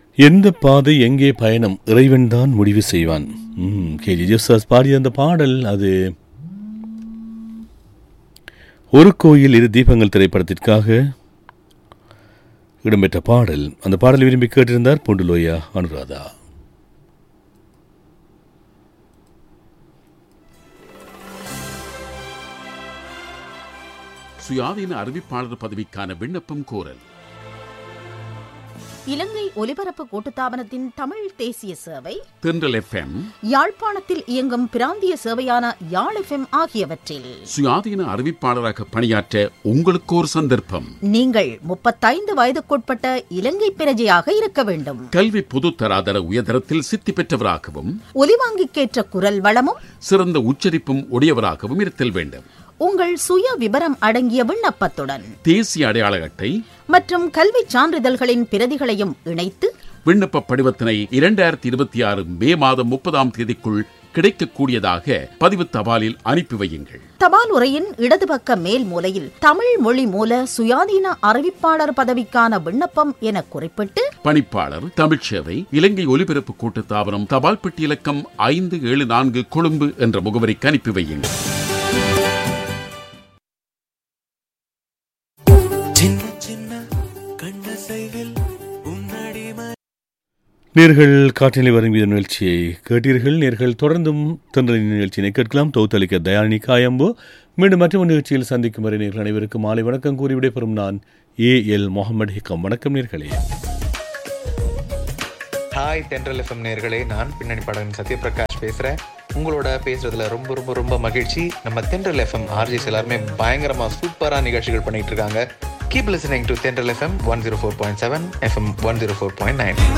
எந்த பாதை எங்கே பயணம் இறைவன்தான் முடிவு செய்வான் ம், கே ஜி ஜெஃப்சாஸ் பாடிய அந்த பாடல் அது ஒரு கோயில் இரு தீபங்கள் திரைப்படத்திற்காக இடம்பெற்ற பாடல் அந்த பாடலை விரும்பி கேட்டிருந்தார் பொண்டுலோயா அனுராதா சுயாதீன அறிவிப்பாளர் பதவிக்கான விண்ணப்பம் கோரல் இலங்கை ஒலிபரப்பு கூட்டுத்தாபனத்தின் தமிழ் தேசிய சேவை தென்றல் எஃப்எம் யாழ்ப்பாணத்தில் இயங்கும் பிராந்திய சேவையான யாழ் எஃப்எம் ஆகியவற்றில் சுயாதீன அறிவிப்பாளராக பணியாற்ற உங்களுக்கு ஒரு சந்தர்ப்பம் நீங்கள் முப்பத்தைந்து வயதுக்குட்பட்ட இலங்கை பிரஜையாக இருக்க வேண்டும் கல்வி பொதுத்தராதர உயர்தரத்தில் சித்தி பெற்றவராகவும் ஒலிவாங்கிக்கேற்ற குரல் வளமும் சிறந்த உச்சரிப்பும் உடையவராகவும் இருத்தல் வேண்டும் உங்கள் சுய விபரம் அடங்கிய விண்ணப்பத்துடன் தேசிய அடையாள அட்டை மற்றும் கல்விச் சான்றிதழ்களின் பிரதிகளையும் இணைத்து விண்ணப்ப படிவத்தினை இரண்டாயிரத்தி இருபத்தி ஆறு மே மாதம் முப்பதாம் தேதிக்குள் கிடைக்கக்கூடியதாக பதிவு தபாலில் அனுப்பி வையுங்கள் தபால் உரையின் இடது பக்க மேல் மூலையில் தமிழ் மொழி மூல சுயாதீன அறிவிப்பாளர் பதவிக்கான விண்ணப்பம் என குறிப்பிட்டு பணிப்பாளர் தமிழ்ச்சேவை இலங்கை ஒலிபரப்பு கூட்டுத்தாபனம் தபால் பெட்டி இலக்கம் ஐந்து ஏழு நான்கு கொழும்பு என்ற முகவரிக்கு அனுப்பி வையுங்கள் சின்ன சின்ன கண்ணசைவில் உன்னடி நேர்கள் காற்றிலே வரும் இந்த நிகழ்ச்சியை கேட்டீர்கள் நேர்கள் தொடர்ந்தும் தென்றலின் நிகழ்ச்சியினை கேட்கலாம் தொகுத்தளிக்க தயானினி காயம்போ மீண்டும் மற்றொரு நிகழ்ச்சியில் சந்திக்கும் வரை நேர்கள் அனைவருக்கும் மாலை வணக்கம் கூறி விடைபெறும் நான் ஏ எல் முகமது ஹிக்கம் வணக்கம் நேர்களே ஹாய் தென்றல் எஃப்எம் நேர்களே நான் பின்னணி பாடகன் சத்யபிரகாஷ் பேசுகிறேன் உங்களோட பேசுறதுல ரொம்ப ரொம்ப ரொம்ப மகிழ்ச்சி நம்ம தென்றல் எஃப்எம் ஆர்ஜிஸ் எல்லாருமே பயங்கரமா சூப்பரா நிகழ்ச்சிகள் பண்ணிட்டு இருக்காங்க keep listening to Thendral FM one zero four point seven FM one zero four point nine